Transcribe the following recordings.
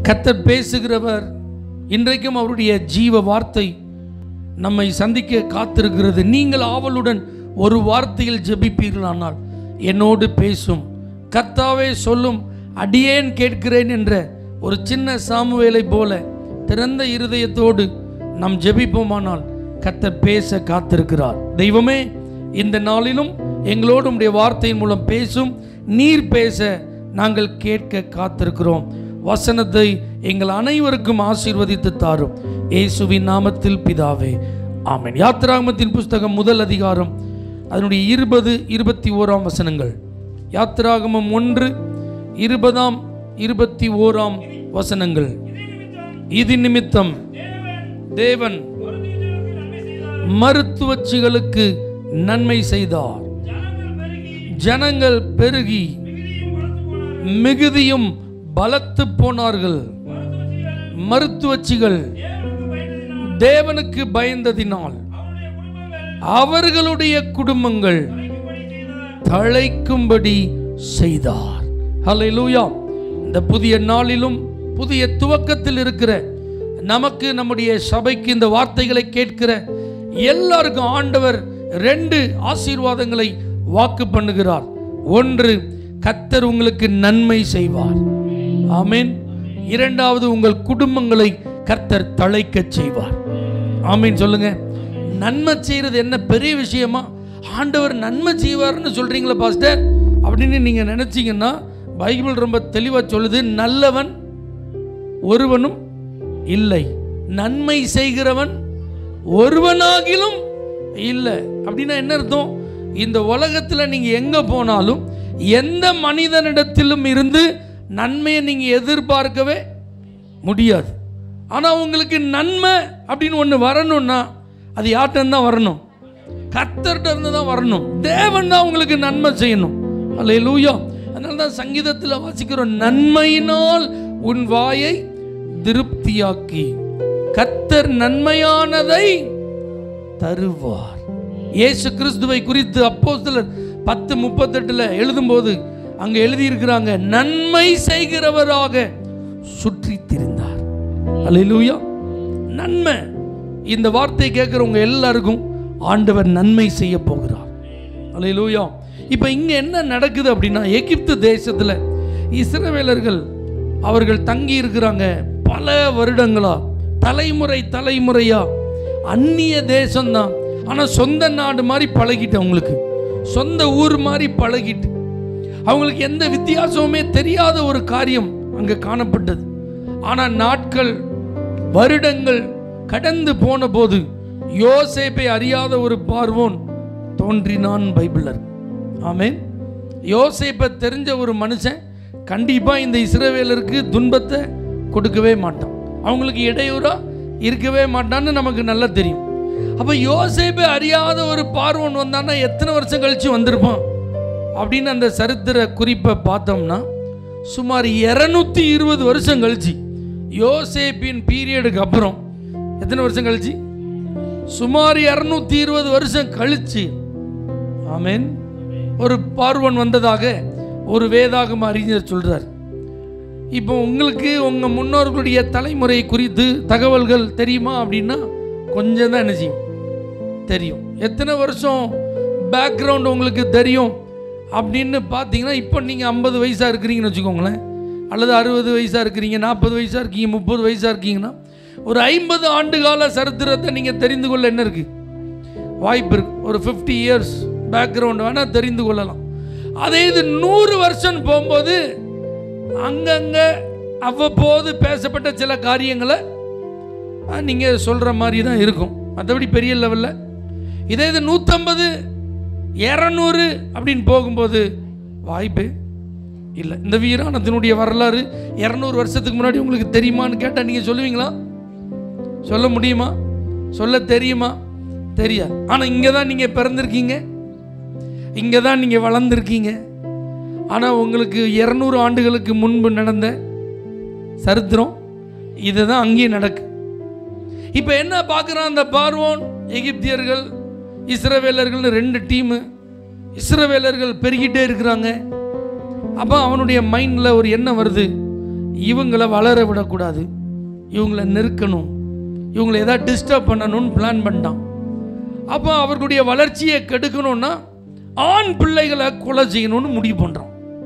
கத்தர் பேசுகிறவர் இன்றைக்கும் அவருடைய ஜீவ வார்த்தை நம்மை சந்திக்க காத்திருக்கிறது நீங்கள் ஆவலுடன் ஒரு வார்த்தையில் ஜெபிப்பீர்களானால் என்னோடு பேசும் கர்த்தாவே சொல்லும் அடியேன் கேட்கிறேன் என்ற ஒரு சின்ன சாமுவேலை போல திறந்த இருதயத்தோடு நாம் ஜெபிப்போமானால் கர்த்தர் பேச காத்திருக்கிறார் தெய்வமே இந்த நாளிலும் எங்களோடு உம்முடைய வார்த்தையின் மூலம் பேசும் நீர் பேச நாங்கள் கேட்க காத்திருக்கிறோம் வசனத்தை எங்கள் அனைவருக்கும் ஆசீர்வதித்து தாரும் இயேசுவின் நாமத்தில் பிதாவே ஆமென் யாத்திராகமத்தின் புஸ்தகம் முதல் அதிகாரம் அதனுடைய இருபது இருபத்தி ஓராம் வசனங்கள் யாத்திராகமம் ஒன்று இருபதாம் இருபத்தி ஓராம் வசனங்கள் இது நிமித்தம் தேவன் மருத்துவச்சிகளுக்கு நன்மை செய்தார் ஜனங்கள் பெருகி மிகுதியும் பலத்து போனார்கள் மருத்துவச்சிகள் தேவனுக்கு பயந்ததினால் அவர்களுடைய குடும்பங்கள் தழைக்கும்படி செய்தார் ஹalleluya இந்த புதிய நாளிலும் புதிய துவக்கத்தில் இருக்கிற நமக்கு நம்முடைய சபைக்கு இந்த வார்த்தைகளை கேட்கிற எல்லாருக்கும் ஆண்டவர் ரெண்டு ஆசீர்வாதங்களை வாக்கு பண்ணுகிறார் ஒன்று கத்தர் உங்களுக்கு நன்மை செய்வார் ஆமென் இரண்டாவது உங்கள் குடும்பங்களை கர்த்தர் தழைக்கச் செய்வார் ஆமீன் சொல்லுங்க நன்மை செய்யறது என்ன பெரிய விஷயமா ஆண்டவர் நன்மை செய்வார்னு சொல்றீங்களா பாஸ்டர் அப்படின்னு நீங்க நினைச்சீங்கன்னா பைபிள் ரொம்ப தெளிவா சொல்லுது நல்லவன் ஒருவனும் இல்லை நன்மை செய்கிறவன் ஒருவனாகிலும் இல்லை அப்படின்னா என்ன அர்த்தம் இந்த உலகத்தில் நீங்கள் எங்கே போனாலும் எந்த மனிதனிடத்திலும் இருந்து நன்மையை நீங்கள் எதிர்பார்க்கவே முடியாது ஆனால் உங்களுக்கு நன்மை அப்படின்னு ஒன்று வரணும்னா அது யார்கிட்ட தான் வரணும் கத்தர்கிட்ட இருந்து தான் வரணும் தேவன் தான் உங்களுக்கு நன்மை செய்யணும் அல்ல லூயா அதனால தான் சங்கீதத்தில் வாசிக்கிறோம் நன்மையினால் உன் வாயை திருப்தியாக்கி கத்தர் நன்மையானதை தருவார் இயேசு கிறிஸ்துவை குறித்து அப்போஸ்தலர் பத்து முப்பத்தெட்டுல எழுதும்போது அங்க எழுதியிருக்கிறாங்க நன்மை செய்கிறவராக சுற்றி திரிந்தார் அல்லேலூயா நன்மை இந்த வார்த்தை கேட்குறவங்க எல்லாருக்கும் ஆண்டவர் நன்மை செய்ய போகிறார் அல்லேலூயா இப்போ இங்க என்ன நடக்குது அப்படின்னா எகிப்து தேசத்துல இஸ்ரவேலர்கள் அவர்கள் தங்கி இருக்கிறாங்க பல வருடங்களா தலைமுறை தலைமுறையா அந்நிய தேசம்தான் ஆனா சொந்த நாடு மாதிரி பழகிட்டு அவங்களுக்கு சொந்த ஊர் மாதிரி பழகிட்டு அவங்களுக்கு எந்த வித்தியாசமுமே தெரியாத ஒரு காரியம் அங்க காணப்பட்டது ஆனா நாட்கள் வருடங்கள் கடந்து போன போது யோசேப்பை அறியாத ஒரு பார்வோன் தோன்றினான் பைபிளர் ஆமென் யோசேப்பை தெரிஞ்ச ஒரு மனுஷன் கண்டிப்பா இந்த இஸ்ரவேலருக்கு துன்பத்தை கொடுக்கவே மாட்டான் அவங்களுக்கு இடையூறா இருக்கவே மாட்டான்னு நமக்கு நல்லா தெரியும் அப்ப யோசேப்பை அறியாத ஒரு பார்வன் வந்தான்னா எத்தனை வருஷம் கழிச்சு வந்திருப்பான் அப்படின்னு அந்த சரித்திர குறிப்பை பார்த்தோம்னா சுமார் இரநூத்தி இருபது வருஷம் கழிச்சு யோசேப்பின் பீரியடுக்கு அப்புறம் எத்தனை வருஷம் கழிச்சு சுமார் இரநூத்தி இருபது வருஷம் கழிச்சு ஆமென் ஒரு பார்வன் வந்ததாக ஒரு வேதாகம அறிஞர் சொல்றார் இப்போ உங்களுக்கு உங்கள் முன்னோர்களுடைய தலைமுறை குறித்து தகவல்கள் தெரியுமா அப்படின்னா கொஞ்சம் தான் என்ன செய்யும் தெரியும் எத்தனை வருஷம் பேக்ரவுண்ட் உங்களுக்கு தெரியும் அப்படின்னு பார்த்தீங்கன்னா இப்போ நீங்கள் ஐம்பது வயசாக இருக்கிறீங்கன்னு வச்சுக்கோங்களேன் அல்லது அறுபது வயசாக இருக்கிறீங்க நாற்பது வயசாக இருக்கீங்க முப்பது வயசாக இருக்கீங்கன்னா ஒரு ஐம்பது ஆண்டு கால சரித்திரத்தை நீங்கள் தெரிந்து கொள்ள என்ன இருக்குது வாய்ப்பு இருக்கு ஒரு ஃபிஃப்டி இயர்ஸ் பேக்ரவுண்ட் வேணால் தெரிந்து கொள்ளலாம் அதே இது நூறு வருஷம் போகும்போது அங்கங்கே அவ்வப்போது பேசப்பட்ட சில காரியங்களை நீங்கள் சொல்கிற மாதிரி தான் இருக்கும் மற்றபடி பெரிய லெவலில் இதே இது நூற்றம்பது இரநூறு அப்படின்னு போகும்போது வாய்ப்பு இல்லை இந்த வீராணத்தினுடைய வரலாறு இரநூறு வருஷத்துக்கு முன்னாடி உங்களுக்கு தெரியுமான்னு கேட்டால் நீங்கள் சொல்லுவீங்களா சொல்ல முடியுமா சொல்ல தெரியுமா தெரியாது ஆனால் இங்கே தான் நீங்கள் பிறந்திருக்கீங்க இங்கே தான் நீங்கள் வளர்ந்துருக்கீங்க ஆனால் உங்களுக்கு இரநூறு ஆண்டுகளுக்கு முன்பு நடந்த சரித்திரம் இதுதான் அங்கேயும் நடக்கு இப்போ என்ன பார்க்குறான் அந்த பார்வோன் எகிப்தியர்கள் இஸ்ரவேலர்கள்னு ரெண்டு டீமு இஸ்ரவேலர்கள் பெருகிட்டே இருக்கிறாங்க அப்போ அவனுடைய மைண்டில் ஒரு எண்ணம் வருது இவங்கள வளர விடக்கூடாது இவங்கள நெருக்கணும் இவங்களை ஏதாவது டிஸ்டர்ப் பண்ணணும்னு பிளான் பண்ணிட்டான் அப்போ அவர்களுடைய வளர்ச்சியை கெடுக்கணும்னா ஆண் பிள்ளைகளை கொலை செய்யணும்னு முடிவு பண்ணுறான்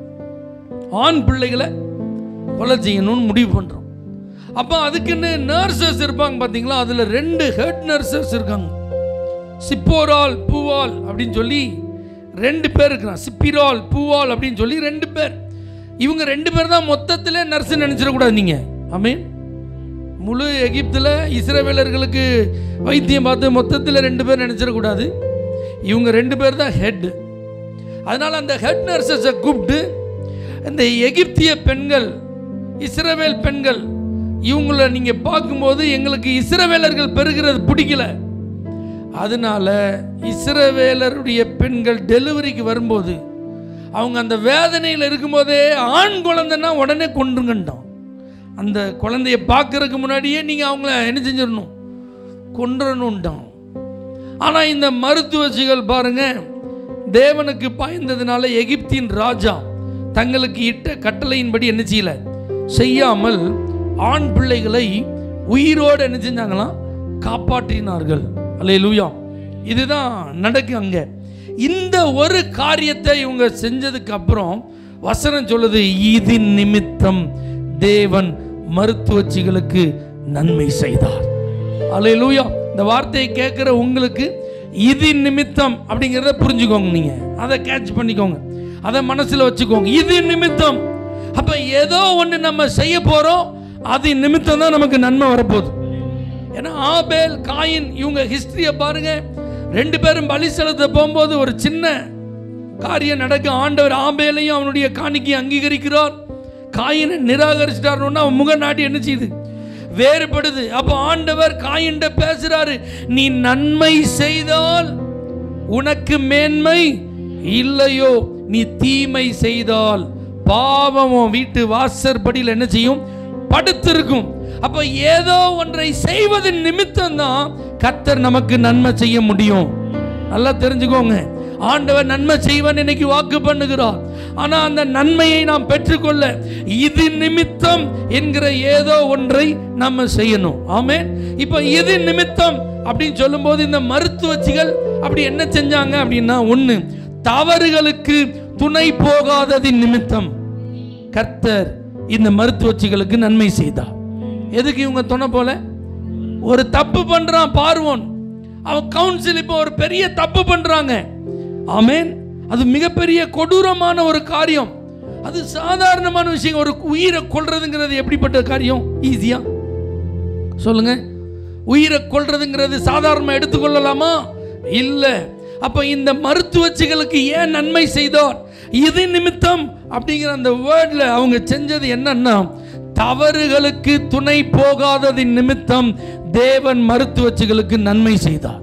ஆண் பிள்ளைகளை கொலை செய்யணும்னு முடிவு பண்ணுறோம் அப்போ அதுக்குன்னு நர்சஸ் இருப்பாங்க பார்த்தீங்களா அதில் ரெண்டு ஹெட் நர்சஸ் இருக்காங்க சிப்போரால் பூவால் அப்படின்னு சொல்லி ரெண்டு பேர் இருக்கிறான் சிப்பிரால் பூவால் அப்படின்னு சொல்லி ரெண்டு பேர் இவங்க ரெண்டு பேர் தான் மொத்தத்தில் நர்ஸ் நினச்சிடக்கூடாது நீங்கள் ஆமீன் முழு எகிப்தில் இஸ்ரவேலர்களுக்கு வைத்தியம் பார்த்து மொத்தத்தில் ரெண்டு பேர் நினச்சிடக்கூடாது இவங்க ரெண்டு பேர் தான் ஹெட் அதனால் அந்த ஹெட் நர்சஸை கூப்பிட்டு இந்த எகிப்திய பெண்கள் இஸ்ரவேல் பெண்கள் இவங்கள நீங்கள் பார்க்கும்போது எங்களுக்கு இஸ்ரவேலர்கள் பெறுகிறது பிடிக்கல அதனால இஸ்ரவேலருடைய பெண்கள் டெலிவரிக்கு வரும்போது அவங்க அந்த வேதனையில் இருக்கும்போதே ஆண் குழந்தைன்னா உடனே கொண்டுங்கன்ட்டான் அந்த குழந்தைய பார்க்கறதுக்கு முன்னாடியே நீங்கள் அவங்கள என்ன செஞ்சிடணும் கொன்றணுன்ட்டான் ஆனால் இந்த மருத்துவச்சிகள் பாருங்க தேவனுக்கு பாய்ந்ததுனால எகிப்தின் ராஜா தங்களுக்கு இட்ட கட்டளையின்படி என்ன செய்யல செய்யாமல் ஆண் பிள்ளைகளை உயிரோடு என்ன செஞ்சாங்களாம் காப்பாற்றினார்கள் அல்லே லூயா இதுதான் நடக்கும் அங்க இந்த ஒரு காரியத்தை இவங்க செஞ்சதுக்கு அப்புறம் வசனம் சொல்லுது இது நிமித்தம் தேவன் மருத்துவச்சிகளுக்கு நன்மை செய்தார் அல்லேலூயா இந்த வார்த்தையை கேட்குற உங்களுக்கு இது நிமித்தம் அப்படிங்கிறத புரிஞ்சுக்கோங்க நீங்க அதை கேட்ச் பண்ணிக்கோங்க அதை மனசுல வச்சுக்கோங்க இது நிமித்தம் அப்ப ஏதோ ஒன்று நம்ம செய்ய போறோம் அது நிமித்தம் தான் நமக்கு நன்மை வரப்போகுது ஏன்னா ஆபேல் காயின் இவங்க ஹிஸ்டரியை பாருங்க ரெண்டு பேரும் பலி செலுத்த போகும்போது ஒரு சின்ன காரியம் நடக்க ஆண்டவர் ஆபேலையும் அவனுடைய காணிக்கையை அங்கீகரிக்கிறார் காயினை நிராகரிச்சிட்டாருன்னா அவன் முக நாட்டி என்ன செய்யுது வேறுபடுது அப்போ ஆண்டவர் காயின்ட பேசுறாரு நீ நன்மை செய்தால் உனக்கு மேன்மை இல்லையோ நீ தீமை செய்தால் பாவம் உன் வீட்டு வாசற்படியில் என்ன செய்யும் படுத்திருக்கும் அப்ப ஏதோ ஒன்றை செய்வதன் நிமித்தம் தான் கத்தர் நமக்கு நன்மை செய்ய முடியும் நல்லா தெரிஞ்சுக்கோங்க ஆண்டவர் நன்மை செய்வன் இன்னைக்கு வாக்கு பண்ணுகிறார் ஆனா அந்த நன்மையை நாம் பெற்றுக்கொள்ள இது நிமித்தம் என்கிற ஏதோ ஒன்றை நம்ம செய்யணும் ஆமென் இப்போ இது நிமித்தம் அப்படின்னு சொல்லும்போது இந்த மருத்துவச்சிகள் அப்படி என்ன செஞ்சாங்க அப்படின்னா ஒண்ணு தவறுகளுக்கு துணை போகாததின் நிமித்தம் கர்த்தர் இந்த மருத்துவச்சிகளுக்கு நன்மை செய்தார் எதுக்கு இவங்க துணை போல ஒரு தப்பு பண்றான் பார்வோன் அவன் கவுன்சில் இப்போ ஒரு பெரிய தப்பு பண்றாங்க ஆமென் அது மிகப்பெரிய கொடூரமான ஒரு காரியம் அது சாதாரணமான விஷயம் ஒரு உயிரை கொல்றதுங்கிறது எப்படிப்பட்ட காரியம் ஈஸியா சொல்லுங்க உயிரை கொல்றதுங்கிறது சாதாரணமாக எடுத்துக்கொள்ளலாமா இல்லை அப்ப இந்த மருத்துவச்சிகளுக்கு ஏன் நன்மை செய்தார் இது நிமித்தம் அப்படிங்கிற அந்த வேர்ட்ல அவங்க செஞ்சது என்னன்னா தவறுகளுக்கு துணை போகாததின் நிமித்தம் தேவன் மருத்துவச்சிகளுக்கு நன்மை செய்தார்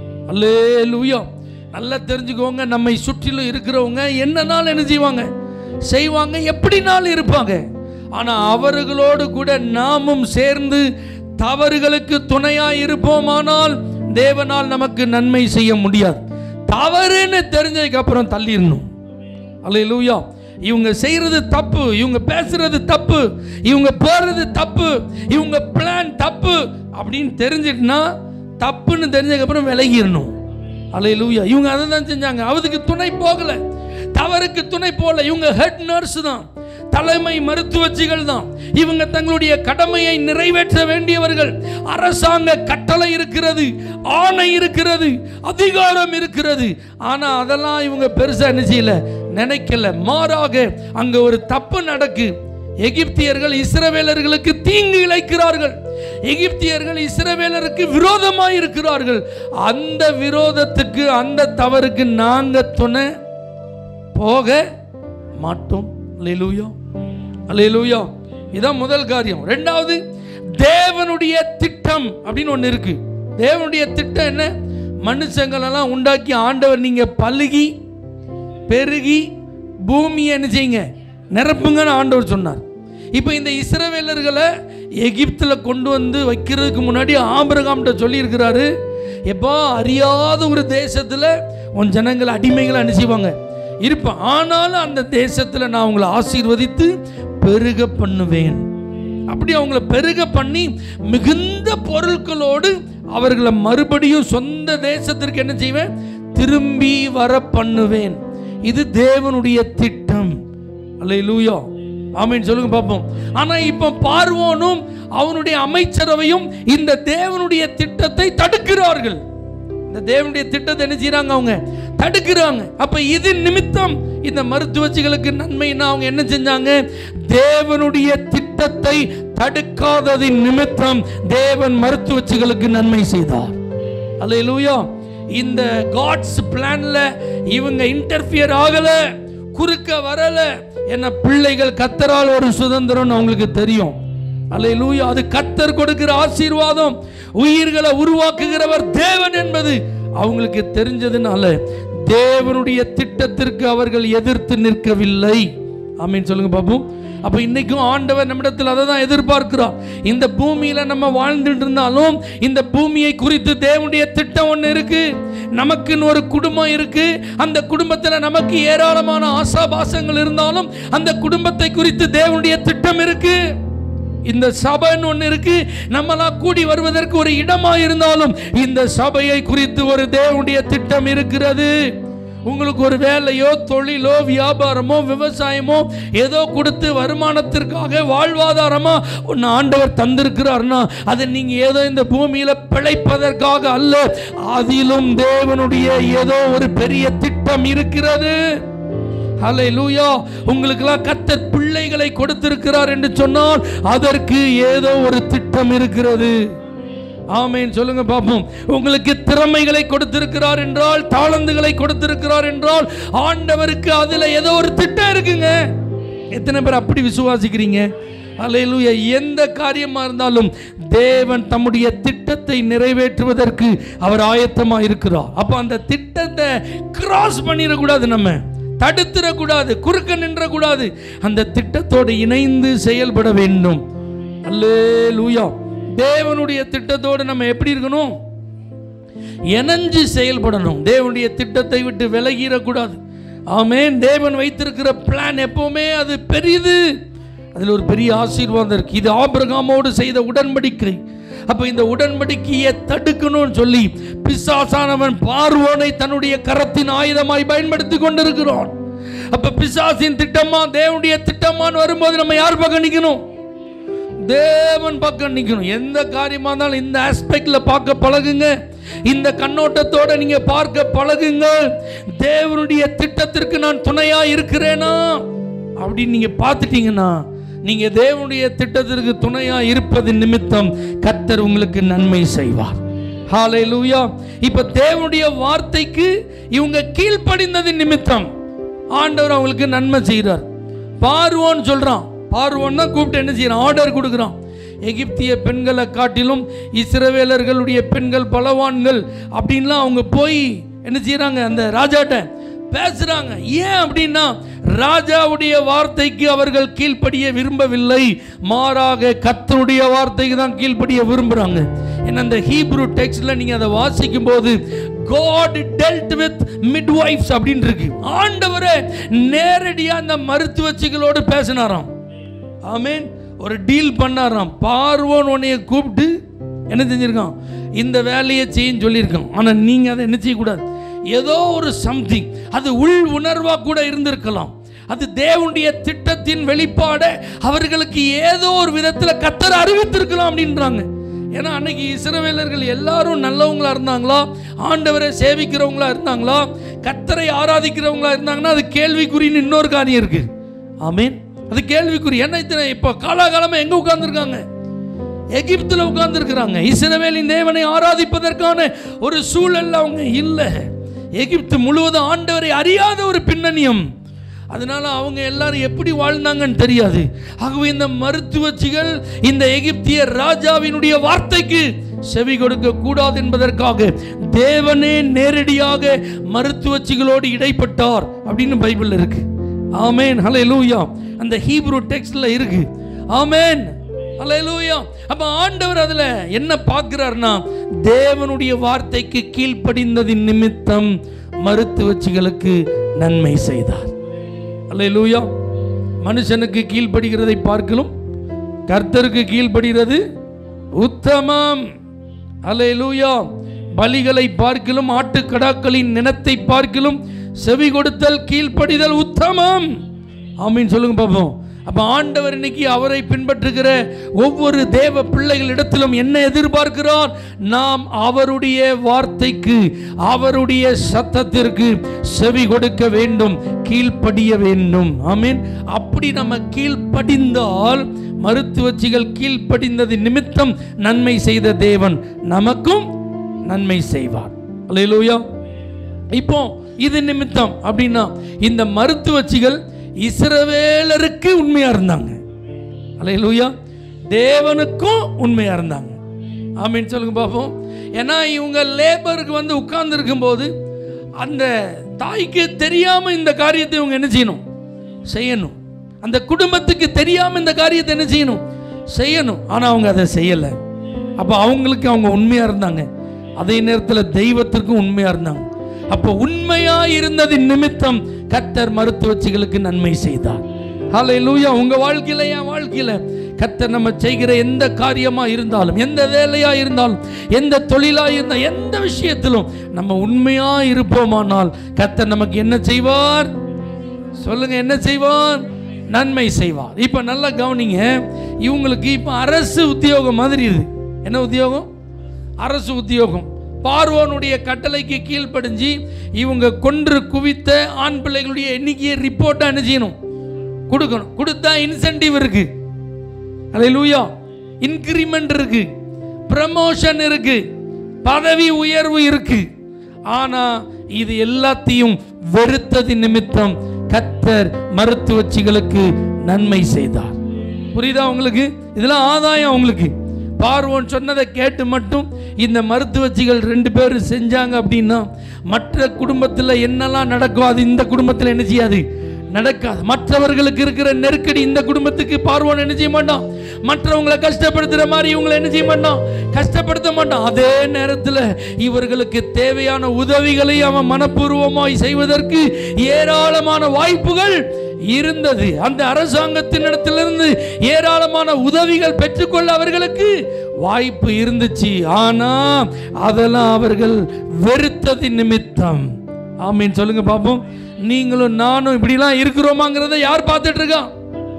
அல்லேலூயா நல்லா தெரிஞ்சுக்கோங்க நம்மை சுற்றிலும் இருக்கிறவங்க என்னனாலும் என்ன செய்வாங்க செய்வாங்க எப்படினாலும் இருப்பாங்க ஆனா அவர்களோடு கூட நாமும் சேர்ந்து தவறுகளுக்கு துணையா இருப்போமானால் தேவனால் நமக்கு நன்மை செய்ய முடியாது தவறுன்னு தெரிஞ்சதுக்கு அப்புறம் தள்ளிடணும் அல்லேலூயா இவங்க செய்யறது தப்பு இவங்க பேசுறது தப்பு இவங்க போறது தப்பு இவங்க பிளான் தப்பு அப்படின்னு தெரிஞ்சிட்டுனா தப்புன்னு தெரிஞ்சதுக்கு அப்புறம் விலகிடணும் அல்லேலூயா இவங்க அதை தான் செஞ்சாங்க அவதுக்கு துணை போகல தவறுக்கு துணை போகல இவங்க ஹெட் நர்ஸ் தான் தலைமை மருத்துவச்சிகள் தான் இவங்க தங்களுடைய கடமையை நிறைவேற்ற வேண்டியவர்கள் அரசாங்க கட்டளை இருக்கிறது ஆணை இருக்கிறது அதிகாரம் இருக்கிறது ஆனா அதெல்லாம் இவங்க பெருசா என்ன செய்யல நினைக்கல மாறாக அங்க ஒரு தப்பு நடக்கு எகிப்தியர்கள் இஸ்ரவேலர்களுக்கு தீங்கு இழைக்கிறார்கள் எகிப்தியர்கள் இஸ்ரவேலருக்கு விரோதமாய் இருக்கிறார்கள் அந்த விரோதத்துக்கு அந்த தவறுக்கு நாங்க துணை போக மாட்டோம் அல்லேலூயா அல்லேலூயா இதான் முதல் காரியம் ரெண்டாவது தேவனுடைய திட்டம் அப்படின்னு ஒன்று இருக்கு தேவனுடைய திட்டம் என்ன மனுஷங்களெல்லாம் உண்டாக்கி ஆண்டவர் நீங்க பழுகி பெருகி பூமியை என்ன செய்யுங்க நிரப்புங்கன்னு ஆண்டவர் சொன்னார் இப்போ இந்த இஸ்ரவேலர்களை எகிப்தில் கொண்டு வந்து வைக்கிறதுக்கு முன்னாடி ஆபிரகாம்கிட்ட சொல்லியிருக்கிறாரு எப்போ அறியாத ஒரு தேசத்தில் உன் ஜனங்களை அடிமைகளை அனுப்பிச்சுவாங்க இருப்பேன் ஆனாலும் அந்த தேசத்தில் நான் உங்களை ஆசீர்வதித்து பெருக பண்ணுவேன் அப்படி அவங்கள பெருக பண்ணி மிகுந்த பொருட்களோடு அவர்களை மறுபடியும் சொந்த தேசத்திற்கு என்ன செய்வேன் திரும்பி வர பண்ணுவேன் இது தேவனுடைய திட்டம் அல்லேலூயா ஆமென் சொல்லுங்க பார்ப்போம் ஆனா இப்ப பார்வோனும் அவனுடைய அமைச்சரவையும் இந்த தேவனுடைய திட்டத்தை தடுக்கிறார்கள் இந்த தேவனுடைய திட்டத்தை என்ன செய்றாங்க அவங்க தடுக்கிறாங்க அப்ப இது நிமித்தம் இந்த மருத்துவச்சிகளுக்கு நன்மைன்னா அவங்க என்ன செஞ்சாங்க தேவனுடைய திட்டத்தை தடுக்காததின் நிமித்தம் தேவன் மருத்துவச்சிகளுக்கு நன்மை செய்தார் அல்லேலூயா இந்த காட்ஸ் பிளான்ல இவங்க இன்டர்ஃபியர் ஆகல குறுக்க வரல என்ன பிள்ளைகள் கத்தரால் ஒரு சுதந்திரம் அவங்களுக்கு தெரியும் அல்லேலூயா அது கத்தர் கொடுக்கிற ஆசீர்வாதம் உயிர்களை உருவாக்குகிறவர் தேவன் என்பது அவங்களுக்கு தெரிஞ்சதுனால தேவனுடைய திட்டத்திற்கு அவர்கள் எதிர்த்து நிற்கவில்லை ஆமீன் சொல்லுங்க பாபு அப்ப இன்னைக்கும் ஆண்டவர் நம்மிடத்தில் அதை தான் எதிர்பார்க்கிறார் இந்த பூமியில நம்ம வாழ்ந்துட்டு இருந்தாலும் இந்த பூமியை குறித்து தேவனுடைய திட்டம் ஒன்று இருக்கு நமக்குன்னு ஒரு குடும்பம் இருக்கு அந்த குடும்பத்தில் நமக்கு ஏராளமான ஆசாபாசங்கள் இருந்தாலும் அந்த குடும்பத்தை குறித்து தேவனுடைய திட்டம் இருக்கு இந்த சபைன்னு ஒன்று இருக்கு நம்மளாம் கூடி வருவதற்கு ஒரு இடமா இருந்தாலும் இந்த சபையை குறித்து ஒரு தேவனுடைய திட்டம் இருக்கிறது உங்களுக்கு ஒரு வேலையோ தொழிலோ வியாபாரமோ விவசாயமோ ஏதோ கொடுத்து வருமானத்திற்காக வாழ்வாதாரமா ஒன்று ஆண்டவர் தந்திருக்கிறார்னா அது நீங்க ஏதோ இந்த பூமியில பிழைப்பதற்காக அல்ல அதிலும் தேவனுடைய ஏதோ ஒரு பெரிய திட்டம் இருக்கிறது ஹலே லூயா உங்களுக்கெல்லாம் கத்தர் பிள்ளைகளை கொடுத்திருக்கிறார் என்று சொன்னால் அதற்கு ஏதோ ஒரு திட்டம் இருக்கிறது ஆமேன் சொல்லுங்க பாப்போம் உங்களுக்கு திறமைகளை கொடுத்திருக்கிறார் என்றால் தாளந்துகளை கொடுத்திருக்கிறார் என்றால் ஆண்டவருக்கு அதுல ஏதோ ஒரு திட்டம் இருக்குங்க எத்தனை பேர் அப்படி விசுவாசிக்கிறீங்க அல்லேலூயா எந்த காரியமா இருந்தாலும் தேவன் தம்முடைய திட்டத்தை நிறைவேற்றுவதற்கு அவர் ஆயத்தமா இருக்கிறார் அப்ப அந்த திட்டத்தை கிராஸ் பண்ணிடக்கூடாது நம்ம தடுத்துடக்கூடாது குறுக்க நின்றக்கூடாது அந்த திட்டத்தோடு இணைந்து செயல்பட வேண்டும் அல்லேலூயா தேவனுடைய திட்டத்தோடு நம்ம எப்படி இருக்கணும் இணைஞ்சு செயல்படணும் தேவனுடைய திட்டத்தை விட்டு விலகிடக்கூடாது ஆமென் தேவன் வைத்திருக்கிற பிளான் எப்பவுமே அது பெரியது அதில் ஒரு பெரிய ஆசீர்வாதம் இருக்கு இது ஆபிரகாமோடு செய்த உடன்படிக்கை அப்ப இந்த உடன்படிக்கையை தடுக்கணும்னு சொல்லி பிசாசானவன் பார்வோனை தன்னுடைய கரத்தின் ஆயுதமாய் பயன்படுத்தி கொண்டிருக்கிறான் அப்ப பிசாசின் திட்டமா தேவனுடைய திட்டமான்னு வரும்போது நம்ம யார் பக்கம் நிக்கணும் தேவன் பக்கம் நிக்கணும் எந்த காரியமா இருந்தாலும் இந்த ஆஸ்பெக்ட்ல பார்க்க பழகுங்க இந்த கண்ணோட்டத்தோட நீங்க பார்க்க பழகுங்க தேவனுடைய திட்டத்திற்கு நான் துணையா இருக்கிறேனா அப்படின்னு நீங்க பார்த்துட்டீங்கன்னா நீங்க தேவனுடைய திட்டத்திற்கு துணையா இருப்பது நிமித்தம் கத்தர் உங்களுக்கு நன்மை செய்வார் ஹalleluya இப்ப தேவனுடைய வார்த்தைக்கு இவங்க கீழ்ப்படிந்தது நிமித்தம் ஆண்டவர் அவங்களுக்கு நன்மை செய்கிறார் பார்வோன்னு சொல்றான் பார்வோன் தான் கூப்பிட்டு என்ன செய்யறான் ஆர்டர் கொடுக்குறான் எகிப்திய பெண்களை காட்டிலும் இஸ்ரவேலர்களுடைய பெண்கள் பலவான்கள் அப்படின்லாம் அவங்க போய் என்ன செய்றாங்க அந்த ராஜாட்ட பேசுறாங்க ஏன் அப்படின்னா ராஜாவுடைய வார்த்தைக்கு அவர்கள் கீழ்ப்படிய விரும்பவில்லை மாறாக கர்த்தருடைய வார்த்தைக்கு தான் கீழ்ப்படிய விரும்புறாங்க ஏன்னா அந்த ஹீப்ரூ டெக்ஸ்ட்ல நீங்க அதை வாசிக்கும் போது காட் டெல்ட் வித் மிட்வைஃப்ஸ் அப்படின்னு இருக்கு ஆண்டவரே நேரடியா அந்த மருத்துவச்சிகளோடு பேசினாராம் ஆமென் ஒரு டீல் பண்ணாராம் பார்வோன் உன்னைய கூப்பிட்டு என்ன செஞ்சிருக்கான் இந்த வேலையை செய்யும் சொல்லியிருக்கான் ஆனால் நீங்கள் அதை என்ன செய்யக்கூடாது ஏதோ ஒரு சம்திங் அது உள் உணர்வா கூட இருந்திருக்கலாம் அது தேவனுடைய திட்டத்தின் வெளிப்பாட அவர்களுக்கு ஏதோ ஒரு விதத்தில் கத்தர் அறிவித்திருக்கலாம் அப்படின்றாங்க ஏன்னா அன்னைக்கு இஸ்ரவேலர்கள் எல்லாரும் நல்லவங்களா இருந்தாங்களா ஆண்டவரை சேவிக்கிறவங்களா இருந்தாங்களா கத்தரை ஆராதிக்கிறவங்களா இருந்தாங்கன்னா அது கேள்விக்குறின்னு இன்னொரு காரியம் இருக்கு ஆமீன் அது கேள்விக்குறி என்ன இத்தனை இப்போ காலாகாலமா எங்க உட்கார்ந்துருக்காங்க எகிப்துல உட்கார்ந்துருக்கிறாங்க இஸ்ரவேலின் தேவனை ஆராதிப்பதற்கான ஒரு சூழல்ல அவங்க இல்லை எகிப்து முழுவதும் ஆண்டவரை அறியாத ஒரு பின்னணியம் அதனால அவங்க எல்லாரும் எப்படி வாழ்ந்தாங்கன்னு தெரியாது ஆகவே இந்த மருத்துவச்சிகள் இந்த எகிப்திய ராஜாவினுடைய வார்த்தைக்கு செவி கொடுக்க கூடாது என்பதற்காக தேவனே நேரடியாக மருத்துவச்சிகளோடு இடைப்பட்டார் அப்படின்னு பைபிள்ல இருக்கு ஆமேன் ஹalleluya அந்த ஹீப்ரூ டெக்ஸ்ட்ல இருக்கு ஆமேன் ஹalleluya அப்ப ஆண்டவர் அதுல என்ன பார்க்கிறார்னா தேவனுடைய வார்த்தைக்கு கீழ்ப்படிந்ததின் நிமித்தம் மருத்துவச்சிகளுக்கு நன்மை செய்தார் ஹalleluya மனுஷனுக்கு கீழ்ப்படுகிறதை பார்க்கலும் கர்த்தருக்கு கீழ்ப்படுகிறது உத்தமம் அல்லேலூயா பலிகளை பார்க்கிலும் ஆட்டுக்கடாக்களின் நினத்தை பார்க்கிலும் செவி கொடுத்தல் கீழ்ப்படிதல் உத்தமம் ஆமீன் சொல்லுங்க பாப்போம் அப்ப ஆண்டவர் இன்னைக்கு அவரை பின்பற்றுகிற ஒவ்வொரு தேவ பிள்ளைகளிடத்திலும் என்ன எதிர்பார்க்கிறார் நாம் அவருடைய வார்த்தைக்கு அவருடைய சத்தத்திற்கு செவி கொடுக்க வேண்டும் கீழ்ப்படிய வேண்டும் ஆமீன் அப்படி நம்ம கீழ்ப்படிந்தால் மருத்துவச்சிகள் கீழ்ப்படிந்தது நிமித்தம் நன்மை செய்த தேவன் நமக்கும் நன்மை செய்வார் அல்லேலூயா இப்போ இது நிமித்தம் அப்படின்னா இந்த மருத்துவச்சிகள் இஸ்ரவேலருக்கு உண்மையா இருந்தாங்க அல்லேலூயா தேவனுக்கும் உண்மையா இருந்தாங்க ஆமீன் சொல்லுங்க பாப்போம் ஏன்னா இவங்க லேபருக்கு வந்து உட்கார்ந்து இருக்கும்போது அந்த தாய்க்கு தெரியாம இந்த காரியத்தை இவங்க என்ன செய்யணும் செய்யணும் அந்த குடும்பத்துக்கு தெரியாம இந்த காரியத்தை என்ன செய்யணும் செய்யணும் ஆனா அவங்க அதை செய்யலை அப்போ அவங்களுக்கு அவங்க உண்மையா இருந்தாங்க அதே நேரத்தில் தெய்வத்திற்கும் உண்மையா இருந்தாங்க அப்போ உண்மையா இருந்தது நிமித்தம் கத்தர் மருத்துவச்சிகளுக்கு நன்மை செய்தார் ஹalleluya உங்க வாழ்க்கையில என் வாழ்க்கையில கத்தர் நம்ம செய்கிற எந்த காரியமா இருந்தாலும் எந்த வேலையா இருந்தாலும் எந்த தொழிலா இருந்தால் எந்த விஷயத்திலும் நம்ம உண்மையா இருப்போமானால் கத்தர் நமக்கு என்ன செய்வார் சொல்லுங்க என்ன செய்வார் நன்மை செய்வார் இப்போ நல்லா கவனிங்க இவங்களுக்கு இப்போ அரசு உத்தியோகம் மாதிரி இது என்ன உத்தியோகம் அரசு உத்தியோகம் பார்வோனுடைய கட்டளைக்கு கீழ்ப்படிஞ்சு இவங்க கொன்று குவித்த ஆண் பிள்ளைகளுடைய எண்ணிக்கையை ரிப்போர்ட்டாக என்ன செய்யணும் கொடுக்கணும் கொடுத்தா இன்சென்டிவ் இருக்கு அல்லேலூயா இன்கிரிமெண்ட் இருக்கு ப்ரமோஷன் இருக்கு பதவி உயர்வு இருக்கு ஆனா இது எல்லாத்தையும் வெறுத்தது நிமித்தம் கத்தர் மருத்துவச்சிகளுக்கு நன்மை செய்தார் புரியுதா உங்களுக்கு இதெல்லாம் ஆதாயம் உங்களுக்கு பார்வோன் சொன்னதை கேட்டு மட்டும் இந்த மருத்துவச்சிகள் ரெண்டு பேரும் செஞ்சாங்க அப்படின்னா மற்ற குடும்பத்தில் என்னெல்லாம் நடக்கும் அது இந்த குடும்பத்தில் என்ன செய்யாது நடக்காது மற்றவர்களுக்கு இருக்கிற நெருக்கடி இந்த குடும்பத்துக்கு பார்வோன் என்ன செய்ய மாட்டான் மற்றவங்களை கஷ்டப்படுத்துற மாதிரி இவங்களை என்ன செய்ய மாட்டான் கஷ்டப்படுத்த மாட்டான் அதே நேரத்தில் இவர்களுக்கு தேவையான உதவிகளை அவன் மனப்பூர்வமாய் செய்வதற்கு ஏராளமான வாய்ப்புகள் இருந்தது அந்த அரசாங்கத்தினிடத்திலிருந்து ஏராளமான உதவிகள் பெற்றுக்கொள்ள அவர்களுக்கு வாய்ப்பு இருந்துச்சு ஆனா அதெல்லாம் அவர்கள் வெறுத்தது நிமித்தம் ஆமீன் சொல்லுங்க பாப்போம் நீங்களும் நானும் இப்படிலாம் இருக்கிறோமாங்கிறத யார் பார்த்துட்டு இருக்கான்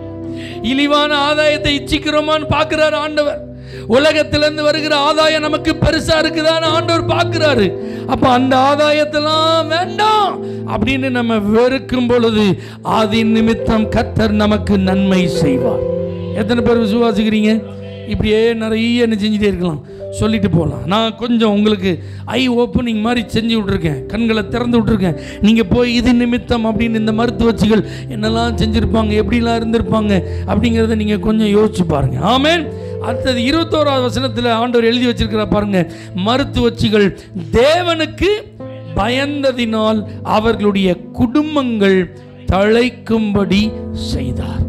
இழிவான ஆதாயத்தை இச்சிக்கிறோமான்னு பார்க்கிறாரு ஆண்டவர் உலகத்திலிருந்து வருகிற ஆதாயம் நமக்கு பெருசா இருக்குதான்னு ஆண்டவர் பார்க்கிறாரு அப்ப அந்த ஆதாயத்தெல்லாம் வேண்டாம் அப்படின்னு நம்ம வெறுக்கும் பொழுது ஆதி நிமித்தம் கத்தர் நமக்கு நன்மை செய்வார் எத்தனை பேர் விசுவாசிக்கிறீங்க இப்படியே நிறைய என்ன செஞ்சுட்டே இருக்கலாம் சொல்லிட்டு போகலாம் நான் கொஞ்சம் உங்களுக்கு ஐ ஓப்பனிங் மாதிரி செஞ்சு விட்ருக்கேன் கண்களை திறந்து விட்ருக்கேன் நீங்கள் போய் இது நிமித்தம் அப்படின்னு இந்த மருத்துவச்சிகள் என்னெல்லாம் செஞ்சுருப்பாங்க எப்படிலாம் இருந்திருப்பாங்க அப்படிங்கிறத நீங்கள் கொஞ்சம் யோசிச்சு பாருங்க ஆமென் அடுத்தது இருபத்தோராவது வசனத்தில் ஆண்டவர் எழுதி வச்சிருக்கிற பாருங்க மருத்துவச்சிகள் தேவனுக்கு பயந்ததினால் அவர்களுடைய குடும்பங்கள் தழைக்கும்படி செய்தார்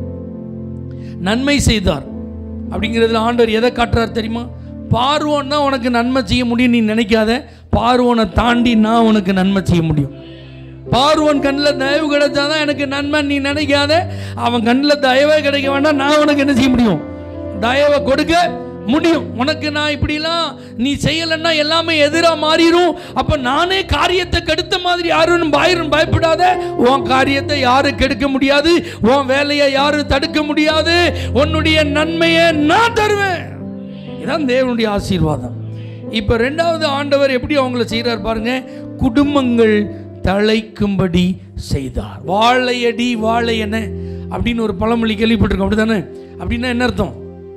நன்மை செய்தார் அப்படிங்கிறதுல ஆண்டவர் எதை காட்டுறார் தெரியுமா பார்வோன்னா உனக்கு நன்மை செய்ய முடியும் நீ நினைக்காத பார்வோனை தாண்டி நான் உனக்கு நன்மை செய்ய முடியும் பார்வோன் கண்ணில் தயவு கிடைச்சாதான் எனக்கு நன்மை நீ நினைக்காத அவன் கண்ணில் தயவே கிடைக்க வேண்டாம் நான் உனக்கு என்ன செய்ய முடியும் தயவை கொடுக்க முடியும் உனக்கு நான் இப்படிலாம் நீ செய்யலைன்னா எல்லாமே எதிராக மாறிடும் அப்போ நானே காரியத்தை கெடுத்த மாதிரி யாரும் பாயிரும் பயப்படாத உன் காரியத்தை யாரும் கெடுக்க முடியாது உன் வேலையை யாரும் தடுக்க முடியாது உன்னுடைய நன்மையை நான் தருவேன் இதான் தேவனுடைய ஆசீர்வாதம் இப்போ ரெண்டாவது ஆண்டவர் எப்படி அவங்கள செய்கிறார் பாருங்க குடும்பங்கள் தழைக்கும்படி செய்தார் வாழையடி வாழையன அப்படின்னு ஒரு பழமொழி கேள்விப்பட்டிருக்கோம் அப்படிதானே அப்படின்னா என்ன அர்த்தம்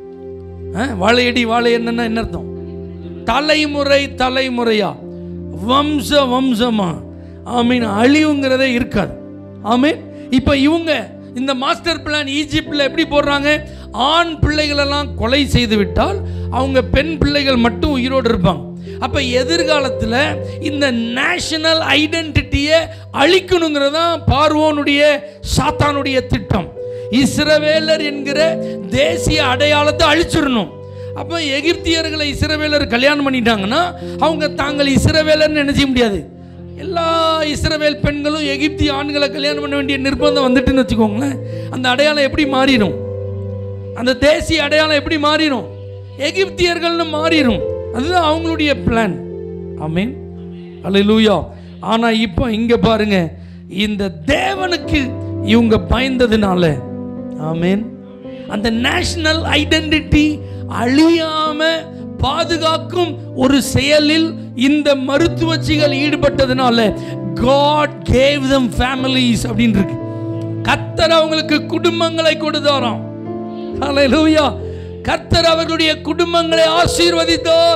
ஆ, வாழையடி வாழை என்னன்னா என்ன அர்த்தம் தலைமுறை தலைமுறையா வம்ச வம்சமா ஆமீன் அழிவுங்கிறதே இருக்காது ஆமீன் இப்போ இவங்க இந்த மாஸ்டர் பிளான் ஈஜிப்டில் எப்படி போடுறாங்க ஆண் பிள்ளைகளெல்லாம் கொலை செய்து விட்டால் அவங்க பெண் பிள்ளைகள் மட்டும் உயிரோடு இருப்பாங்க அப்போ எதிர்காலத்தில் இந்த நேஷனல் ஐடென்டிட்டியை அழிக்கணுங்கிறதான் பார்வோனுடைய சாத்தானுடைய திட்டம் இஸ்ரவேலர் என்கிற தேசிய அடையாளத்தை அழிச்சிடணும் அப்போ எகிப்தியர்களை இஸ்ரவேலர் கல்யாணம் பண்ணிட்டாங்கன்னா அவங்க தாங்கள் இஸ்ரவேலர்னு என்ன செய்ய முடியாது எல்லா இஸ்ரவேல் பெண்களும் எகிப்திய ஆண்களை கல்யாணம் பண்ண வேண்டிய நிர்பந்தம் வந்துட்டுன்னு வச்சுக்கோங்களேன் அந்த அடையாளம் எப்படி மாறிடும் அந்த தேசிய அடையாளம் எப்படி மாறிடும் எகிப்தியர்கள்னு மாறிடும் அதுதான் அவங்களுடைய பிளான் ஆமீன் அல்லேலூயா ஆனா இப்போ இங்க பாருங்க இந்த தேவனுக்கு இவங்க பயந்ததுனால ஆமீன் அந்த நேஷனல் ஐடென்டிட்டி அழியாம பாதுகாக்கும் ஒரு செயலில் இந்த மருத்துவச்சிகள் ஈடுபட்டதுனால காட் கேவ் them ஃபேமிலிஸ் அப்படின்னு இருக்கு கத்தர் அவங்களுக்கு குடும்பங்களை கொடுத்தாராம் ஹalleluya கர்த்தர் அவர்களுடைய குடும்பங்களை ஆசீர்வதித்தார்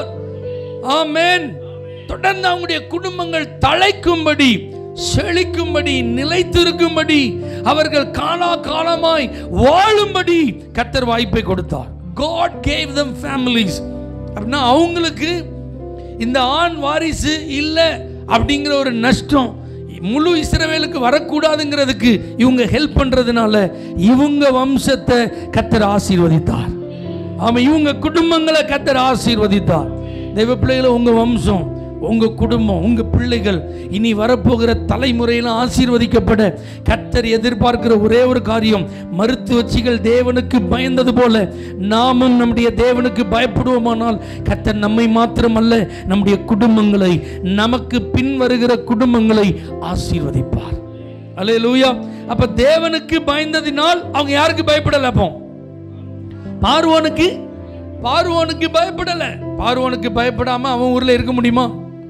ஆமென் தொடர்ந்து அவங்களுடைய குடும்பங்கள் தழைக்கும்படி செழிக்கும்படி நிலைத்திருக்கும்படி அவர்கள் காலா காலமாய் வாழும்படி கர்த்தர் வாய்ப்பை கொடுத்தார் God gave them families அப்படின்னா அவங்களுக்கு இந்த ஆண் வாரிசு இல்லை அப்படிங்கிற ஒரு நஷ்டம் முழு இஸ்ரவேலுக்கு வரக்கூடாதுங்கிறதுக்கு இவங்க ஹெல்ப் பண்றதுனால இவங்க வம்சத்தை கத்தர் ஆசீர்வதித்தார் ஆமா இவங்க குடும்பங்களை கத்தர் ஆசீர்வதித்தார் தெய்வ பிள்ளைகளை உங்க வம்சம் உங்க குடும்பம் உங்க பிள்ளைகள் இனி வரப்போகிற தலைமுறையெல்லாம் ஆசீர்வதிக்கப்பட கத்தர் எதிர்பார்க்கிற ஒரே ஒரு காரியம் மருத்துவச்சிகள் தேவனுக்கு பயந்தது போல நாமும் நம்முடைய தேவனுக்கு பயப்படுவோமானால் கத்தர் நம்மை மாத்திரமல்ல நம்முடைய குடும்பங்களை நமக்கு பின் வருகிற குடும்பங்களை ஆசீர்வதிப்பார் அல்லே லூயா அப்ப தேவனுக்கு பயந்ததினால் அவங்க யாருக்கு பயப்படல அப்போ பார்வோனுக்கு பார்வோனுக்கு பயப்படல பார்வோனுக்கு பயப்படாம அவன் ஊர்ல இருக்க முடியுமா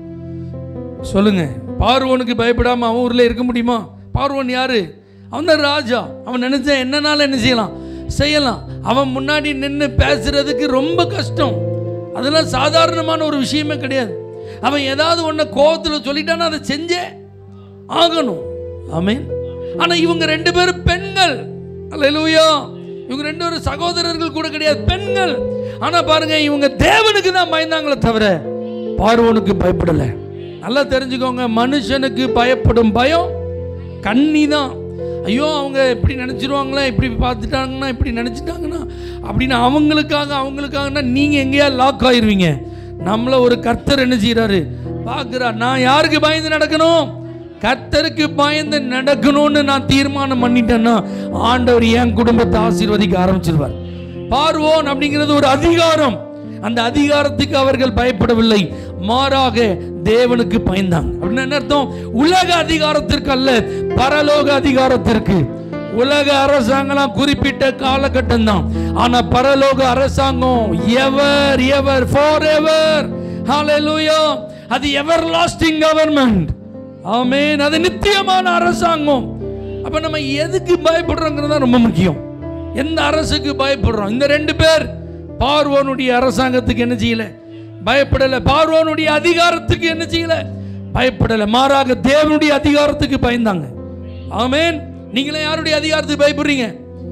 சொல்லுங்க பார்வோனுக்கு பயப்படாம அவன் ஊர்ல இருக்க முடியுமா பார்வோன் யாரு அவன் தான் ராஜா அவன் நினைச்சா என்னனால என்ன செய்யலாம் செய்யலாம் அவன் முன்னாடி நின்று பேசுறதுக்கு ரொம்ப கஷ்டம் அதெல்லாம் சாதாரணமான ஒரு விஷயமே கிடையாது அவன் ஏதாவது ஒன்றை கோபத்தில் சொல்லிட்டான்னா அதை செஞ்சே ஆகணும் ஆமென் ஆனா இவங்க ரெண்டு பேரும் பெண்கள் அல்லேலூயா இவங்க ரெண்டு பேரும் சகோதரர்கள் கூட கிடையாது பெண்கள் ஆனா பாருங்க இவங்க தேவனுக்கு தான் பயந்தாங்களே தவிர பார்வோனுக்கு பயப்படல நல்லா தெரிஞ்சுக்கோங்க மனுஷனுக்கு பயப்படும் பயம் கண்ணி தான் ஐயோ அவங்க இப்படி நினச்சிருவாங்களா இப்படி பார்த்துட்டாங்கன்னா இப்படி நினச்சிட்டாங்கன்னா அப்படின்னு அவங்களுக்காக அவங்களுக்காகனா நீங்கள் எங்கேயா லாக் ஆயிருவீங்க நம்மளை ஒரு கர்த்தர் என்ன செய்கிறாரு பார்க்குறா நான் யாருக்கு பயந்து நடக்கணும் கர்த்தருக்கு பயந்து நடக்கணும்னு நான் தீர்மானம் பண்ணிட்டேன்னா ஆண்டவர் என் குடும்பத்தை ஆசீர்வதிக்க ஆரம்பிச்சிருவார் பார்வோன் அப்படிங்கிறது ஒரு அதிகாரம் அந்த அதிகாரத்துக்கு அவர்கள் பயப்படவில்லை மாறாக தேவனுக்கு பயந்தாங்க அப்படின்னா என்ன அர்த்தம் உலக அதிகாரத்திற்கு அல்ல பரலோக அதிகாரத்திற்கு உலக அரசாங்கம்லாம் குறிப்பிட்ட காலகட்டம் தான் ஆனா பரலோக அரசாங்கம் எவர் எவர் ஃபார் எவர் ஹalleluya அது எவர் லாஸ்டிங் கவர்மெண்ட் ஆமென் அது நித்தியமான அரசாங்கம் அப்ப நம்ம எதுக்கு பயப்படுறோங்கிறது தான் ரொம்ப முக்கியம் எந்த அரசுக்கு பயப்படுறோம் இந்த ரெண்டு பேர் பார்வோனுடைய அரசாங்கத்துக்கு என்ன செய்யல பயப்படல பார்வோனுடைய அதிகாரத்துக்கு என்ன செய்யல பயப்படல மாறாக தேவனுடைய அதிகாரத்துக்கு பயந்தாங்க ஆமென் நீங்களே யாருடைய அதிகாரத்துக்கு பயப்படுறீங்க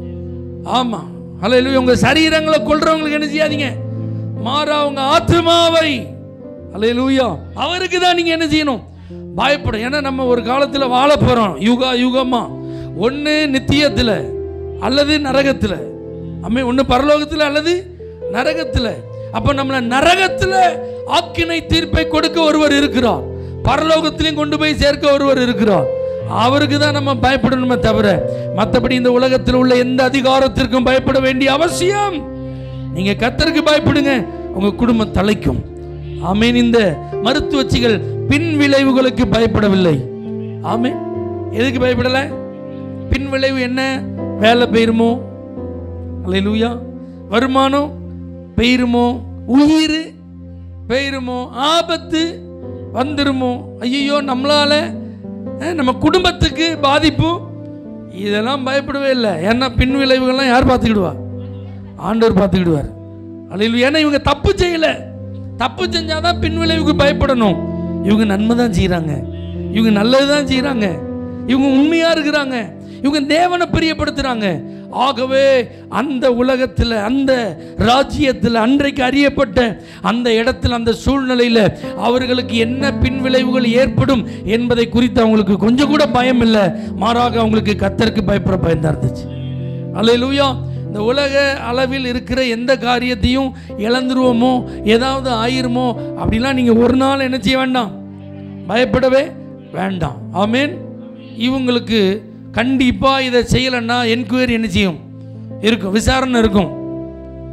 ஆமா அல்ல உங்க சரீரங்களை கொல்றவங்களுக்கு என்ன செய்யாதீங்க மாறா உங்க ஆத்மாவை அல்லேலூயா அவருக்கு தான் நீங்க என்ன செய்யணும் பயப்படும் ஏன்னா நம்ம ஒரு காலத்துல வாழ போறோம் யுகா யுகமா ஒண்ணு நித்தியத்துல அல்லது நரகத்துல அம்மே ஒண்ணு பரலோகத்துல அல்லது நரகத்துல அப்ப நம்மள நரகத்துல ஆக்கினை தீர்ப்பை கொடுக்க ஒருவர் இருக்கிறார் பரலோகத்திலையும் கொண்டு போய் சேர்க்க ஒருவர் இருக்கிறார் அவருக்கு தான் நம்ம பயப்படணுமே தவிர மற்றபடி இந்த உலகத்தில் உள்ள எந்த அதிகாரத்திற்கும் பயப்பட வேண்டிய அவசியம் நீங்க கத்தருக்கு பயப்படுங்க உங்க குடும்பம் தலைக்கும் ஆமேன் இந்த மருத்துவச்சிகள் பின் விளைவுகளுக்கு பயப்படவில்லை ஆமேன் எதுக்கு பயப்படல பின் விளைவு என்ன வேலை போயிருமோ அல்லேலூயா வருமானம் பெயருமோ உயிர் பெயருமோ ஆபத்து வந்துருமோ ஐயோ நம்மளால அஹ், நம்ம குடும்பத்துக்கு பாதிப்பு இதெல்லாம் பயப்படவே இல்லை ஏன்னா பின் விளைவுகள்லாம் யார் பார்த்துக்கிடுவா ஆண்டவர் பார்த்துக்கிடுவார் அல்லேலூயா ஏன்னா இவங்க தப்பு செய்யல தப்பு செஞ்சாதான் பின் விளைவுக்கு பயப்படணும் இவங்க நன்மை தான் செய்கிறாங்க இவங்க நல்லது தான் செய்கிறாங்க இவங்க உண்மையா இருக்கிறாங்க இவங்க தேவனை பிரியப்படுத்துறாங்க ஆகவே அந்த உலகத்தில் அந்த ராஜ்யத்தில் அன்றைக்கு அறியப்பட்ட அந்த இடத்துல அந்த சூழ்நிலையில் அவர்களுக்கு என்ன பின்விளைவுகள் ஏற்படும் என்பதை குறித்து அவங்களுக்கு கொஞ்சம் கூட பயம் இல்லை மாறாக அவங்களுக்கு கத்தருக்கு பயப்பட பயந்தா இருந்துச்சு அல்லேலூயா இந்த உலக அளவில் இருக்கிற எந்த காரியத்தையும் இழந்துருவோமோ ஏதாவது ஆயிருமோ அப்படிலாம் நீங்கள் ஒரு நாள் என்ன செய்ய வேண்டாம் பயப்படவே வேண்டாம் ஆமேன் இவங்களுக்கு கண்டிப்பாக இதை செய்யலைன்னா என்கொயரி என்ன செய்யும் இருக்கும் விசாரணை இருக்கும்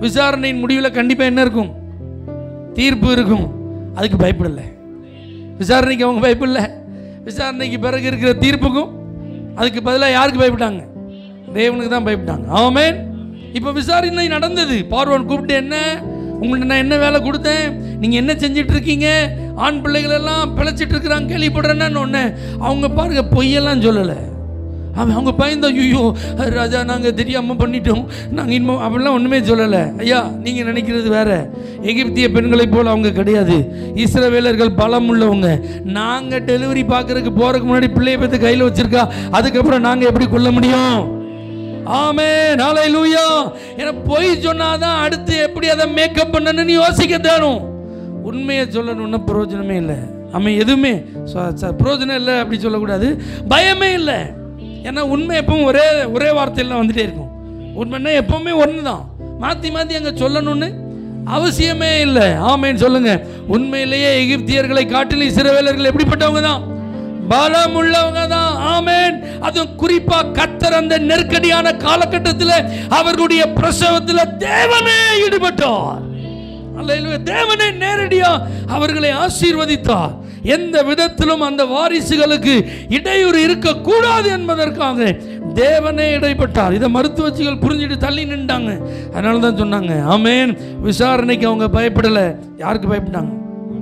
விசாரணையின் முடிவில் கண்டிப்பாக என்ன இருக்கும் தீர்ப்பு இருக்கும் அதுக்கு பயப்படலை விசாரணைக்கு அவங்க பயப்படல விசாரணைக்கு பிறகு இருக்கிற தீர்ப்புக்கும் அதுக்கு பதிலாக யாருக்கு பயப்பட்டாங்க தேவனுக்கு தான் பயப்பட்டாங்க ஆமென் இப்போ விசாரணை நடந்தது பார்வன் கூப்பிட்டு என்ன உங்கள்ட்ட நான் என்ன வேலை கொடுத்தேன் நீங்கள் என்ன செஞ்சிட்டு இருக்கீங்க ஆண் பிள்ளைகள் எல்லாம் பிழைச்சிட்டு இருக்கிறாங்க கேள்விப்படுறேன்னு ஒன்று அவங்க பாருங்க பொய்யெல்லாம் சொல்லலை அவன் அவங்க பயந்த ஐயோ ராஜா நாங்கள் தெரியாமல் பண்ணிட்டோம் நாங்கள் இன்னும் அப்படிலாம் ஒன்றுமே சொல்லலை ஐயா நீங்கள் நினைக்கிறது வேற எகிப்திய பெண்களைப் போல் அவங்க கிடையாது இஸ்ரவேலர்கள் பலம் உள்ளவங்க நாங்கள் டெலிவரி பார்க்கறதுக்கு போகிறதுக்கு முன்னாடி பிள்ளைய பற்றி கையில் வச்சிருக்கா அதுக்கப்புறம் நாங்கள் எப்படி கொள்ள முடியும் ஆமே நாளை லூயா ஏன்னா பொய் சொன்னாதான் அடுத்து எப்படி அதை மேக்கப் பண்ணணும்னு யோசிக்க தேணும் உண்மையை சொல்லணும்னா பிரயோஜனமே இல்லை ஆமாம் எதுவுமே ச- ச- பிரயோஜனம் இல்லை அப்படி சொல்லக்கூடாது பயமே இல்லை ஏன்னா உண்மை எப்பவும் ஒரே ஒரே வார்த்தையில் வந்துட்டே இருக்கும் உண்மைன்னா எப்பவுமே ஒன்று தான் மாற்றி மாற்றி அங்கே சொல்லணும்னு அவசியமே இல்லை ஆமேன்னு சொல்லுங்க உண்மையிலேயே எகிப்தியர்களை காட்டிலும் இஸ்ரவேலர்கள் எப்படிப்பட்டவங்க தான் பலம் உள்ளவங்க தான் ஆமேன் அதுவும் குறிப்பா கத்தர் அந்த நெருக்கடியான காலகட்டத்தில் அவர்களுடைய பிரசவத்தில் தேவனே ஈடுபட்டார் அல்லேலூயா தேவனே நேரடியா அவர்களை ஆசீர்வதித்தார் எந்த விதத்திலும் அந்த வாரிசுகளுக்கு இடையூறு இருக்கக்கூடாது என்பதற்காக தேவனே இடைப்பட்டார் இதை மருத்துவச்சிகள் புரிஞ்சுட்டு தள்ளி நின்றாங்க அதனால தான் சொன்னாங்க ஆமேன் விசாரணைக்கு அவங்க பயப்படலை யாருக்கு பயப்பட்டாங்க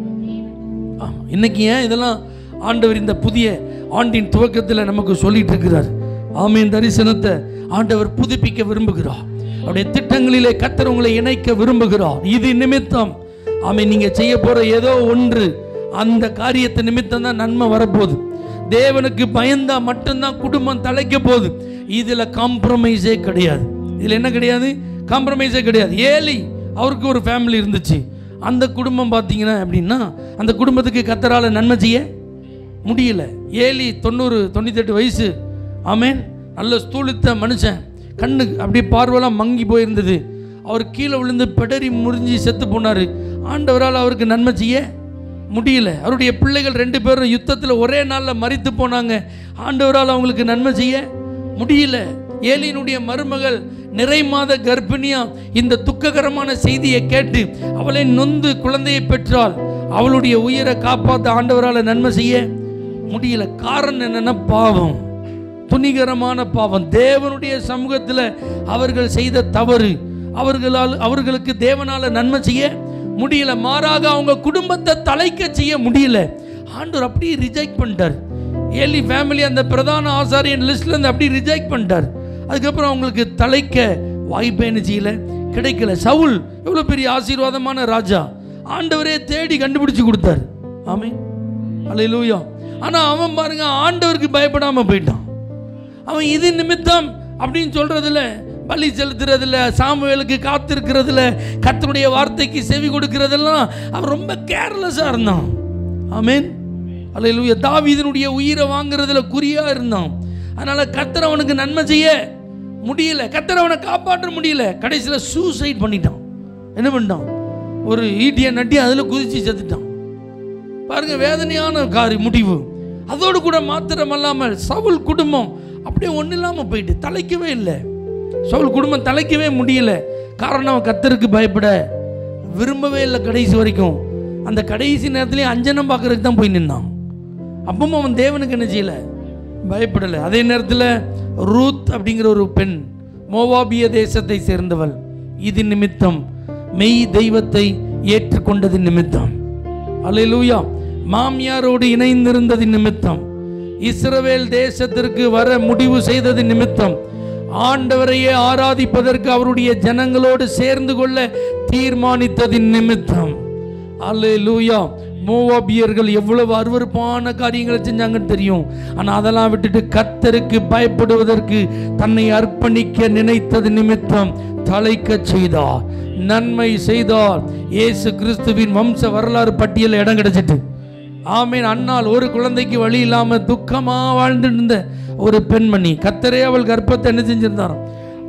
ஆமாம் இன்னைக்கு ஏன் இதெல்லாம் ஆண்டவர் இந்த புதிய ஆண்டின் துவக்கத்தில் நமக்கு சொல்லிட்டு இருக்கிறார் ஆமீன் தரிசனத்தை ஆண்டவர் புதுப்பிக்க விரும்புகிறார் அவருடைய திட்டங்களிலே கத்தர் உங்களை இணைக்க விரும்புகிறார் இது நிமித்தம் ஆமீன் நீங்க செய்ய போற ஏதோ ஒன்று அந்த காரியத்தை நிமித்தம் தான் நன்மை வரப்போகுது தேவனுக்கு பயந்தா மட்டும்தான் குடும்பம் தலைக்க போகுது இதுல காம்ப்ரமைஸே கிடையாது இதுல என்ன கிடையாது காம்ப்ரமைஸே கிடையாது ஏலி அவருக்கு ஒரு ஃபேமிலி இருந்துச்சு அந்த குடும்பம் பார்த்தீங்கன்னா அப்படின்னா அந்த குடும்பத்துக்கு கத்தரால நன்மை செய்ய முடியல ஏலி தொண்ணூறு தொண்ணூத்தெட்டு வயசு ஆமேன் நல்ல ஸ்தூலித்த மனுஷன் கண்ணு அப்படியே பார்வைலாம் மங்கி போயிருந்தது அவர் கீழே விழுந்து பெடரி முறிஞ்சி செத்து போனார் ஆண்டவரால் அவருக்கு நன்மை செய்ய முடியல அவருடைய பிள்ளைகள் ரெண்டு பேரும் யுத்தத்தில் ஒரே நாளில் மறித்து போனாங்க ஆண்டவரால் அவங்களுக்கு நன்மை செய்ய முடியல ஏலியினுடைய மருமகள் நிறை மாத கர்ப்பிணியா இந்த துக்ககரமான செய்தியை கேட்டு அவளை நொந்து குழந்தையை பெற்றால் அவளுடைய உயிரை காப்பாற்ற ஆண்டவரால் நன்மை செய்ய முடியல காரணம் என்னன்னா பாவம் துணிகரமான பாவம் தேவனுடைய சமூகத்தில் அவர்கள் செய்த தவறு அவர்களால் அவர்களுக்கு தேவனால நன்மை செய்ய முடியல மாறாக அவங்க குடும்பத்தை தலைக்க செய்ய முடியல ஆண்டவர் அப்படியே ரிஜெக்ட் பண்ணிட்டார் ஏலி ஃபேமிலி அந்த பிரதான ஆசாரியன் லிஸ்ட்ல இருந்து அப்படியே ரிஜெக்ட் பண்ணிட்டார் அதுக்கப்புறம் அவங்களுக்கு தலைக்க வாய்ப்பு என்ன செய்யல கிடைக்கல சவுல் எவ்வளோ பெரிய ஆசீர்வாதமான ராஜா ஆண்டவரே தேடி கண்டுபிடிச்சு கொடுத்தார் ஆமே அல்லேலூயா ஆனா அவன் பாருங்க ஆண்டவருக்கு பயப்படாம போயிட்டான் அவன் இது நிமித்தம் அப்படின்னு சொல்றதுல பலி செலுத்துறதுல சாமுவேலுக்கு காத்திருக்கிறதுல கர்த்தருடைய வார்த்தைக்கு செவி கொடுக்கறதெல்லாம் அவன் ரொம்ப கேர்லெஸ்ஸாக இருந்தான் ஆமேன் அல்லேலூயா தாவீதனுடைய உயிரை வாங்குறதுல குறியா இருந்தான் அதனால கர்த்தர் அவனுக்கு நன்மை செய்ய முடியல கர்த்தர் அவனை காப்பாற்ற முடியல கடைசியில் சூசைட் பண்ணிட்டான் என்ன பண்ணிட்டான் ஒரு ஈட்டியை நட்டி அதில் குதிச்சு செத்துட்டான் பாருங்க வேதனையான காரி முடிவு அதோடு கூட மாத்திரம் அல்லாமல் சவுல் குடும்பம் அப்படியே ஒன்றும் இல்லாமல் போயிட்டு தலைக்கவே இல்லை சவுல் குடும்பம் தலைக்கவே முடியல காரணம் அவன் கத்தருக்கு பயப்பட விரும்பவே இல்லை கடைசி வரைக்கும் அந்த கடைசி நேரத்துலேயும் அஞ்சனம் பார்க்கறதுக்கு தான் போய் நின்னான் அப்பவும் அவன் தேவனுக்கு என்ன செய்யல பயப்படலை அதே நேரத்தில் ரூத் அப்படிங்கிற ஒரு பெண் மோவாபிய தேசத்தை சேர்ந்தவள் இது நிமித்தம் மெய் தெய்வத்தை ஏற்றுக்கொண்டது நிமித்தம் அல்லேலூயா மாமியாரோடு இணைந்திருந்தது நிமித்தம் இஸ்ரவேல் தேசத்திற்கு வர முடிவு செய்தது நிமித்தம் ஆண்டவரையே ஆராதிப்பதற்கு அவருடைய ஜனங்களோடு சேர்ந்து கொள்ள தீர்மானித்ததின் நிமித்தம் அல்லேலூயா மோவாபியர்கள் எவ்வளவு அருவருப்பான காரியங்களை செஞ்சாங்கன்னு தெரியும் ஆனால் அதெல்லாம் விட்டுட்டு கத்தருக்கு பயப்படுவதற்கு தன்னை அர்ப்பணிக்க நினைத்தது நிமித்தம் தலைக்க செய்தார் நன்மை செய்தார் இயேசு கிறிஸ்துவின் வம்ச வரலாறு பட்டியலில் இடம் கிடைச்சிட்டு ஆமீன் அன்னால் ஒரு குழந்தைக்கு வழி இல்லாமல் துக்கமாக வாழ்ந்துட்டு இருந்த ஒரு பெண்மணி கத்தரே அவள் கர்ப்பத்தை என்ன செஞ்சிருந்தாராம்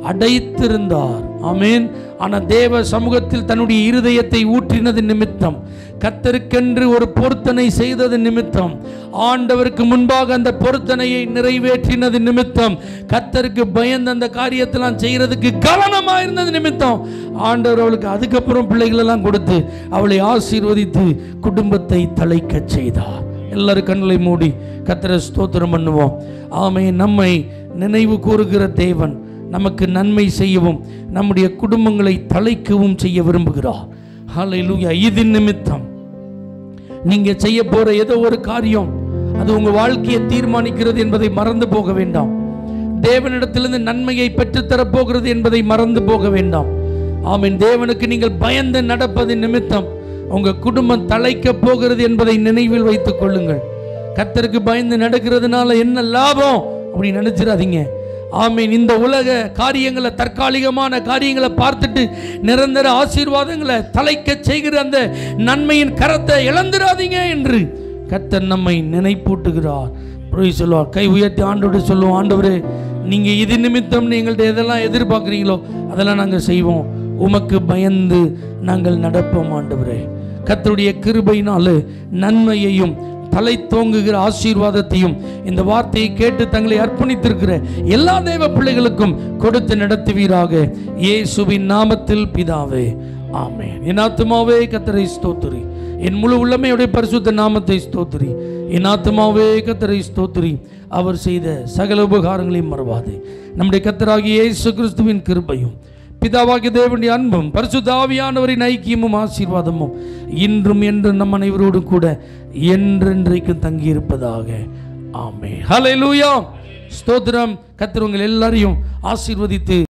அடைத்திருந்தார் ஆமென் ஆனால் தேவ சமூகத்தில் தன்னுடைய இருதயத்தை ஊற்றினது நிமித்தம் கத்தருக்கென்று ஒரு பொருத்தனை செய்தது நிமித்தம் ஆண்டவருக்கு முன்பாக அந்த பொருத்தனையை நிறைவேற்றினது நிமித்தம் கத்தருக்கு பயந்து அந்த காரியத்தெல்லாம் செய்யறதுக்கு கவனமாக இருந்தது நிமித்தம் ஆண்டவர் அவளுக்கு அதுக்கப்புறம் பிள்ளைகளெல்லாம் கொடுத்து அவளை ஆசீர்வதித்து குடும்பத்தை தலைக்கச் செய்தார் எல்லாரும் கண்களை மூடி கத்தரை ஸ்தோத்திரம் பண்ணுவோம் ஆமை நம்மை நினைவு கூறுகிற தேவன் நமக்கு நன்மை செய்யவும் நம்முடைய குடும்பங்களை தலைக்கவும் செய்ய விரும்புகிறார் ஹalleluya இது நிமித்தம் நீங்க செய்ய போற ஏதோ ஒரு காரியம் அது உங்க வாழ்க்கையை தீர்மானிக்கிறது என்பதை மறந்து போக வேண்டாம் தேவனிடத்திலிருந்து நன்மையை பெற்றுத்தரப் போகிறது என்பதை மறந்து போக வேண்டாம் ஆமீன் தேவனுக்கு நீங்கள் பயந்து நடப்பது நிமித்தம் உங்க குடும்பம் தலைக்க போகிறது என்பதை நினைவில் வைத்துக் கொள்ளுங்கள் கத்தருக்கு பயந்து நடக்கிறதுனால என்ன லாபம் அப்படி நினைச்சிடாதீங்க ஆமீன் இந்த உலக காரியங்களை தற்காலிகமான காரியங்களை பார்த்துட்டு நிரந்தர ஆசீர்வாதங்களை தலைக்க செய்கிற அந்த நன்மையின் கரத்தை இழந்துடாதீங்க என்று கத்தர் நம்மை நினைப்பூட்டுகிறார் புரிய சொல்லுவார் கை உயர்த்தி ஆண்டோடு சொல்லுவோம் ஆண்டவரே நீங்க இது நிமித்தம் நீங்கள்ட்ட எதெல்லாம் எதிர்பார்க்குறீங்களோ அதெல்லாம் நாங்கள் செய்வோம் உமக்கு பயந்து நாங்கள் நடப்போம் ஆண்டவரே கத்தருடைய கிருபையினால நன்மையையும் தலை தோங்குகிற ஆசீர்வாதத்தையும் இந்த வார்த்தையை கேட்டு தங்களை அர்ப்பணித்திருக்கிற எல்லா தேவ பிள்ளைகளுக்கும் கொடுத்து நடத்துவீராக இயேசுவின் நாமத்தில் பிதாவே ஆமென் என் ஆத்துமாவே கத்தரை ஸ்தோத்திரி என் முழு உள்ளமையுடைய பரிசுத்த நாமத்தை ஸ்தோத்திரி என் ஆத்துமாவே கத்தரை ஸ்தோத்திரி அவர் செய்த சகல உபகாரங்களையும் மறவாதே நம்முடைய கத்தராகிய இயேசு கிறிஸ்துவின் கிருபையும் பிதாவாகிய தேவனுடைய அன்பும் பரிசுத்த ஆவியானவரின் ஐக்கியமும் ஆசீர்வாதமும் இன்றும் என்றும் நம் அனைவரோடும் கூட என்றென்றைக்கும் தங்கியிருப்பதாக ஆமே ஹalleluya ஸ்தோத்திரம் கர்த்தர் உங்கள் எல்லாரையும் ஆசீர்வதித்து